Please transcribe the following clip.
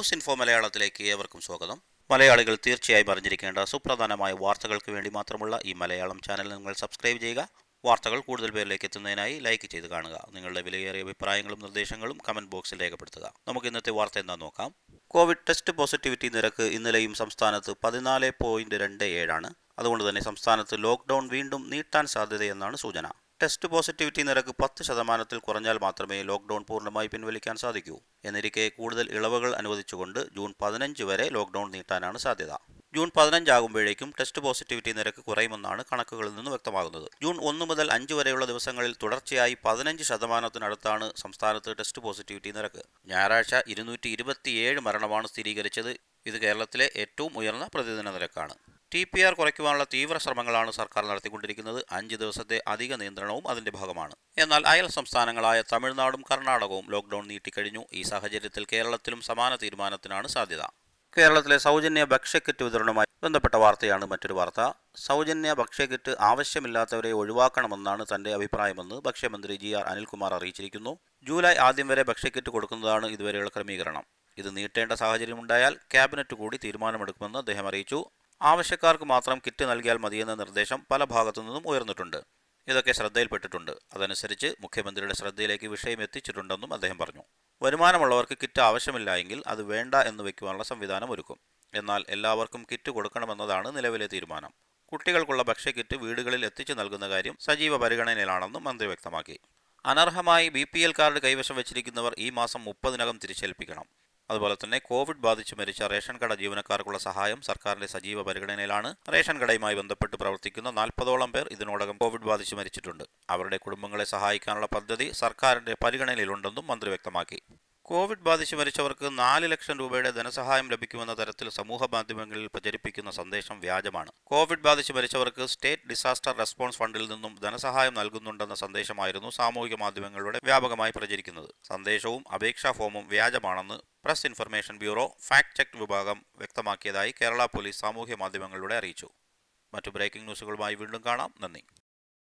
news info മലയാളത്തിലേക്ക് ഏവർക്കും സ്വാഗതം മലയാളികൾ തീർച്ചയായും അറിഞ്ഞിരിക്കേണ്ട സുപ്രധാനമായ വാർത്തകൾക്ക് വേണ്ടി മാത്രമുള്ള ഈ മലയാളം ചാനൽ നിങ്ങൾ സബ്സ്ക്രൈബ് ചെയ്യുക വാർത്തകൾ കൂടുതൽ പേരിലേക്ക് എത്തുന്നതിനായി ലൈക്ക് ചെയ്ത് കാണുക നിങ്ങളുടെ വിലയേറിയ അഭിപ്രായങ്ങളും നിർദ്ദേശങ്ങളും കമന്റ് ബോക്സിൽ രേഖപ്പെടുത്തുക നമുക്ക് ഇന്നത്തെ വാർത്ത എന്താ നോക്കാം കോവിഡ് ടെസ്റ്റ് പോസിറ്റിവിറ്റി നിരക്ക് ഇന്നലെയും സംസ്ഥാനത്ത് പതിനാല് പോയിന്റ് രണ്ട് ഏഴാണ് അതുകൊണ്ട് തന്നെ സംസ്ഥാനത്ത് ലോക്ക്ഡൌൺ വീണ്ടും നീട്ടാൻ സാധ്യതയെന്നാണ് സൂചന ടെസ്റ്റ് പോസിറ്റിവിറ്റി നിരക്ക് പത്ത് ശതമാനത്തിൽ കുറഞ്ഞാൽ മാത്രമേ ലോക്ക്ഡൌൺ പൂർണ്ണമായി പിൻവലിക്കാൻ സാധിക്കൂ എന്നിരിക്കെ കൂടുതൽ ഇളവുകൾ അനുവദിച്ചുകൊണ്ട് ജൂൺ പതിനഞ്ച് വരെ ലോക്ക്ഡൌൺ നീട്ടാനാണ് സാധ്യത ജൂൺ പതിനഞ്ചാകുമ്പോഴേക്കും ടെസ്റ്റ് പോസിറ്റിവിറ്റി നിരക്ക് കുറയുമെന്നാണ് കണക്കുകളിൽ നിന്ന് വ്യക്തമാകുന്നത് ജൂൺ ഒന്ന് മുതൽ അഞ്ച് വരെയുള്ള ദിവസങ്ങളിൽ തുടർച്ചയായി പതിനഞ്ച് ശതമാനത്തിനടുത്താണ് സംസ്ഥാനത്ത് ടെസ്റ്റ് പോസിറ്റിവിറ്റി നിരക്ക് ഞായറാഴ്ച ഇരുന്നൂറ്റി ഇരുപത്തിയേഴ് മരണമാണ് സ്ഥിരീകരിച്ചത് ഇത് കേരളത്തിലെ ഏറ്റവും ഉയർന്ന പ്രതിദിന നിരക്കാണ് ടി പി ആർ കുറയ്ക്കുവാനുള്ള തീവ്ര ശ്രമങ്ങളാണ് സർക്കാർ നടത്തിക്കൊണ്ടിരിക്കുന്നത് അഞ്ച് ദിവസത്തെ അധിക നിയന്ത്രണവും അതിന്റെ ഭാഗമാണ് എന്നാൽ അയൽ സംസ്ഥാനങ്ങളായ തമിഴ്നാടും കർണാടകവും ലോക്ക്ഡൌൺ നീട്ടിക്കഴിഞ്ഞു ഈ സാഹചര്യത്തിൽ കേരളത്തിലും സമാന തീരുമാനത്തിനാണ് സാധ്യത കേരളത്തിലെ സൗജന്യ ഭക്ഷ്യക്കിറ്റ് വിതരണവുമായി ബന്ധപ്പെട്ട വാർത്തയാണ് മറ്റൊരു വാർത്ത സൗജന്യ ഭക്ഷ്യക്കിറ്റ് ആവശ്യമില്ലാത്തവരെ ഒഴിവാക്കണമെന്നാണ് തന്റെ അഭിപ്രായമെന്ന് ഭക്ഷ്യമന്ത്രി ജി ആർ അനിൽകുമാർ അറിയിച്ചിരിക്കുന്നു ജൂലൈ ആദ്യം വരെ ഭക്ഷ്യക്കിറ്റ് കൊടുക്കുന്നതാണ് ഇതുവരെയുള്ള ക്രമീകരണം ഇത് നീട്ടേണ്ട സാഹചര്യമുണ്ടായാൽ ക്യാബിനറ്റ് കൂടി തീരുമാനമെടുക്കുമെന്ന് അദ്ദേഹം അറിയിച്ചു ആവശ്യക്കാർക്ക് മാത്രം കിറ്റ് നൽകിയാൽ മതിയെന്ന നിർദ്ദേശം പല ഭാഗത്തു നിന്നും ഉയർന്നിട്ടുണ്ട് ഇതൊക്കെ ശ്രദ്ധയിൽപ്പെട്ടിട്ടുണ്ട് അതനുസരിച്ച് മുഖ്യമന്ത്രിയുടെ ശ്രദ്ധയിലേക്ക് വിഷയം എത്തിച്ചിട്ടുണ്ടെന്നും അദ്ദേഹം പറഞ്ഞു വരുമാനമുള്ളവർക്ക് കിറ്റ് ആവശ്യമില്ല എങ്കിൽ അത് വേണ്ട എന്ന് വയ്ക്കുവാനുള്ള സംവിധാനം ഒരുക്കും എന്നാൽ എല്ലാവർക്കും കിറ്റ് കൊടുക്കണമെന്നതാണ് നിലവിലെ തീരുമാനം കുട്ടികൾക്കുള്ള ഭക്ഷ്യക്കിറ്റ് വീടുകളിൽ എത്തിച്ചു നൽകുന്ന കാര്യം സജീവ പരിഗണനയിലാണെന്നും മന്ത്രി വ്യക്തമാക്കി അനർഹമായി ബി പി എൽ കാർഡ് കൈവശം വെച്ചിരിക്കുന്നവർ ഈ മാസം മുപ്പതിനകം തിരിച്ചേൽപ്പിക്കണം അതുപോലെ തന്നെ കോവിഡ് ബാധിച്ച് മരിച്ച റേഷൻ കട ജീവനക്കാർക്കുള്ള സഹായം സർക്കാരിന്റെ സജീവ പരിഗണനയിലാണ് റേഷൻ കടയുമായി ബന്ധപ്പെട്ട് പ്രവർത്തിക്കുന്ന നാൽപ്പതോളം പേർ ഇതിനോടകം കോവിഡ് ബാധിച്ച് മരിച്ചിട്ടുണ്ട് അവരുടെ കുടുംബങ്ങളെ സഹായിക്കാനുള്ള പദ്ധതി സർക്കാരിന്റെ പരിഗണനയിലുണ്ടെന്നും മന്ത്രി വ്യക്തമാക്കി കോവിഡ് ബാധിച്ച് മരിച്ചവർക്ക് നാല് ലക്ഷം രൂപയുടെ ധനസഹായം ലഭിക്കുമെന്ന തരത്തിൽ സമൂഹ മാധ്യമങ്ങളിൽ പ്രചരിപ്പിക്കുന്ന സന്ദേശം വ്യാജമാണ് കോവിഡ് ബാധിച്ച് മരിച്ചവർക്ക് സ്റ്റേറ്റ് ഡിസാസ്റ്റർ റെസ്പോൺസ് ഫണ്ടിൽ നിന്നും ധനസഹായം നൽകുന്നുണ്ടെന്ന സന്ദേശമായിരുന്നു സാമൂഹിക മാധ്യമങ്ങളിലൂടെ വ്യാപകമായി പ്രചരിക്കുന്നത് സന്ദേശവും അപേക്ഷാ ഫോമും വ്യാജമാണെന്ന് press information bureau fact check വിഭാഗം വ്യക്തമാക്കിയതായി കേരള പോലീസ് സാമൂഹ്യ മാധ്യമങ്ങളിലൂടെ അറിയിച്ചു മറ്റു ബ്രേക്കിംഗ് ന്യൂസുകളുമായി വീണ്ടും കാണാം നന്ദി